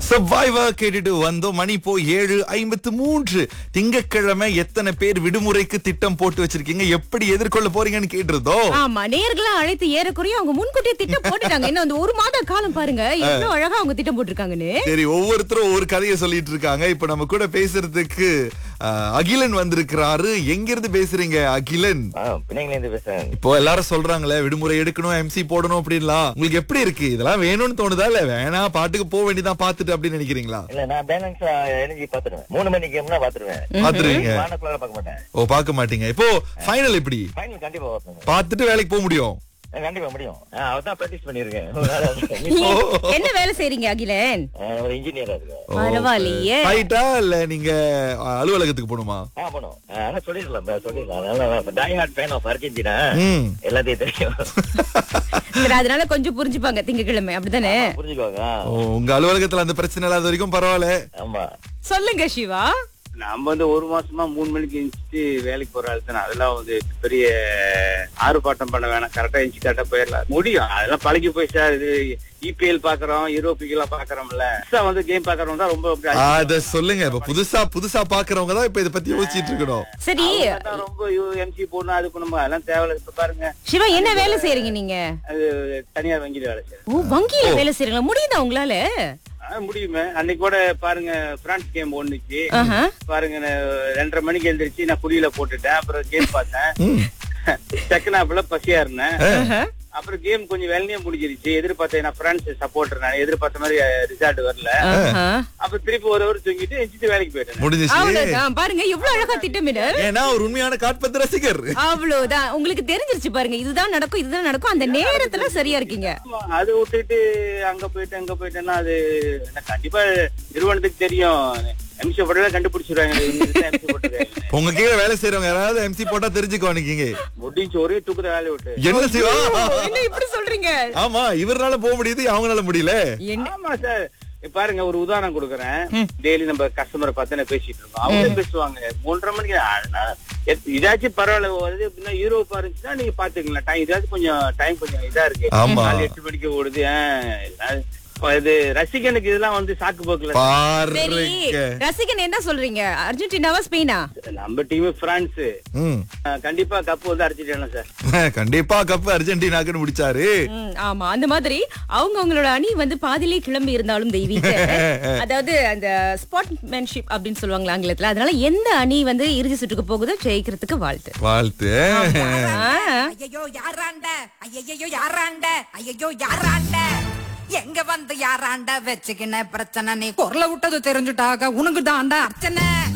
Survivor கேட்டுட்டு வந்தோம் மணி இப்போ ஏழு ஐம்பத்து மூன்று திங்கட்கிழமை எத்தனை பேர் விடுமுறைக்கு திட்டம் போட்டு வச்சிருக்கீங்க எப்படி எதிர்கொள்ள போறீங்கன்னு கேட்டிருந்தோம் ஆமா நேர்களை அழைத்து ஏறக்குறைய அவங்க முன்கூட்டியே திட்டம் போட்டுட்டாங்க இன்னும் அந்த ஒரு மாத காலம் பாருங்க எவ்வளவு அழகா அவங்க திட்டம் போட்டிருக்காங்கன்னு சரி ஒவ்வொருத்தரும் ஒவ்வொரு கதையை சொல்லிட்டு இருக்காங்க இப்ப நம்ம கூட பேசுறதுக்கு அஹ், அகிலன் வந்திருக்கிறாரு எங்க இருந்து பேசுறீங்க அகிலன் ஆ பிள்ளைங்கள இருந்து பேசுறேன் இப்போ எல்லாரும் சொல்றாங்களே விடுமுறை எடுக்கணும் எம்சி போடணும் அப்படின்லாம் உங்களுக்கு எப்படி இருக்கு இதெல்லாம் வேணும்னு தோணுதா இல்ல வேணாம் பாட்டுக்கு போக வேண்டியதான் பாத்துட்டு அப்படின்னு நினைக்கிறீங்களா இல்ல நான் பேலன்ஸ் எனர்ஜி பாத்துருவேன் மூணு மணி கேம்னா பாத்துருவேன் பாத்துருவீங்க வானக்குள்ள பார்க்க மாட்டேன் ஓ பார்க்க மாட்டீங்க இப்போ ஃபைனல் எப்படி ஃபைனல் கண்டிப்பா பார்ப்பேன் பார்த்துட்டு வேலைக்கு போக முடியும் ஆ, கண்டிப்பா முடியும் ஆ, அவதான் பிராக்டிஸ் பண்ணிருக்கேன் என்ன வேலை செய்றீங்க அகிலன் ஒரு இன்ஜினியரா இருக்கு பரவாயில்லையே ஃபைட்டா இல்ல நீங்க அஹ், அலுவலகத்துக்கு போகணுமா ஆ போனோம் ஆ, ஆனா சொல்லிடலாம் பா, சொல்லிடலாம் அதனால die hard fan of Argentina ம் எல்லாத்தையும் தெரியும் சரி அதனால கொஞ்சம் புரிஞ்சுப்பாங்க திங்கட்கிழமை அப்படிதானே புரிஞ்சுக்கோங்க ஆ, ஓ, உங்க அலுவலகத்துல அந்த பிரச்சனை இல்லாத வரைக்கும் பரவாயில்ல ஆமா சொல்லுங்க சிவா நம்ம வந்து ஒரு மாசமா மூணு மணிக்கு எழுந்துட்டு வேலைக்கு போற ஆள் தானே அதெல்லாம் வந்து பெரிய ஆர்ப்பாட்டம் பண்ண வேணாம் கரெக்டா எழுந்து கரெக்டா போயிடலாம் முடியும் அதெல்லாம் பழகி போய் சார் இது இபிஎல் பாக்குறோம் யூரோப்பிக்கெல்லாம் பாக்குறோம்ல புதுசா வந்து கேம் பாக்குறவங்க தான் ரொம்ப அப்படி அத சொல்லுங்க இப்ப புதுசா புதுசா பாக்குறவங்க தான் இப்ப இத பத்தி யோசிச்சிட்டு இருக்கணும் சரி அவங்க தான் ரொம்ப எம்சி போடணும் அது பண்ணணும் அதெல்லாம் தேவையில்ல இப்ப பாருங்க சிவா என்ன வேலை செய்றீங்க நீங்க அது தனியார் வங்கியில வேலை செய்யறேன் ஓ வங்கியில வேலை செய்றீங்களா முடியுதா உங்களால ஆ, முடியுமே அன்னைக்கு கூட பாருங்க பிரான்ஸ் கேம் ஒண்ணுச்சு ஆஹா. பாருங்க நான் ரெண்டரை மணிக்கு எழுந்திரிச்சு நான் குடியில போட்டுட்டேன் அப்புறம் கேம் பார்த்தேன் செகண்ட் ஹாப்ல பசியா இருந்தேன் ஆஹா. அப்புறம் கேம் கொஞ்சம் வெள்ளையே முடிஞ்சிருச்சு எதிர்பார்த்தேன் நான் பிரான்ஸ் சப்போர்ட்டர் நான் எதிர்பார்த்த மாதிரி ரிசல்ட் வரல ஆஹா. அப்புறம் திருப்பி ஒரு ஒரு தூங்கிட்டு எஞ்சிட்டு வேலைக்கு போயிட்டேன் முடிஞ்சிச்சு அவ்வளவுதான் பாருங்க எவ்வளவு அழகா திட்டமிடல் ஏன்னா ஒரு உண்மையான காட்பந்து ரசிகர் அவ்வளவுதான் உங்களுக்கு தெரிஞ்சிருச்சு பாருங்க இதுதான் நடக்கும் இதுதான் நடக்கும் அந்த நேரத்துல சரியா இருக்கீங்க ஆமா, அது விட்டுட்டு அங்க போயிட்டு அங்க போயிட்டேன்னா அது எனக்கு கண்டிப்பா நிறுவனத்துக்கு தெரியும் எம்சி போட்டதை கண்டுபிடிச்சிருவாங்க எம்சி போட்டது உங்க கீழே வேலை செய்யறவங்க யாராவது எம்சி போட்டா தெரிஞ்சுக்கோ நிக்கீங்க முடிஞ்சு ஒரே தூக்குற வேலையை விட்டு என்ன சிவா என்ன இப்படி சொல்றீங்க ஆமா இவரால போக முடியுது அவங்களால முடியல என்ன ஆமா சார் இப்ப பாருங்க ஒரு உதாரணம் கொடுக்குறேன் டெய்லி நம்ம கஸ்டமரை பார்த்து நான் பேசிட்டு இருக்கோம் அவங்க பேசுவாங்க மூன்றரை மணிக்கு ஆ, நான் எத்- இதாச்சும் பரவாயில்ல வருது அப்படின்னா யூரோப்பா இருந்துச்சுன்னா நீங்க பாத்துக்கலாம் டைம் இதாச்சும் கொஞ்சம் டைம் கொஞ்சம் இதா இருக்கு ஆமா. காலை எட்டு மணிக்கு ஓடுது ஆ, அது- இப்ப இது ரசிகனுக்கு இதெல்லாம் வந்து சாக்கு போக்குல சரி பாருங்க ரசிகன் என்ன சொல்றீங்க அர்ஜென்டினாவா ஸ்பெயினா நம்ம டீம் பிரான்ஸ் ம். ஆ, கண்டிப்பா கப் வந்து அடிச்சிட்டேன் சார் கண்டிப்பா கப் அர்ஜென்டினாக்குன்னு முடிச்சாரு ம், ஆமா அந்த மாதிரி அவங்க அவங்களோட அணி வந்து பாதியிலே கிளம்பி இருந்தாலும் தெய்வீக அதாவது அந்த ஸ்பாட்மேன்ஷிப் அப்படின்னு சொல்லுவாங்க ஆங்கிலத்துல அதனால எந்த அணி வந்து இறுதி சுற்றுக்கு போகுதோ ஜெயிக்கிறதுக்கு வாழ்த்து வாழ்த்து ஆ. ஐயோ யாராண்ட ஐயோ யாராண்ட ஐயோ யாராண்ட எங்க வந்து யாராண்ட வச்சுக்கின பிரச்சனை நீ குரல விட்டது தெரிஞ்சுட்டாக உனக்கு தாண்டா அர்ச்சனை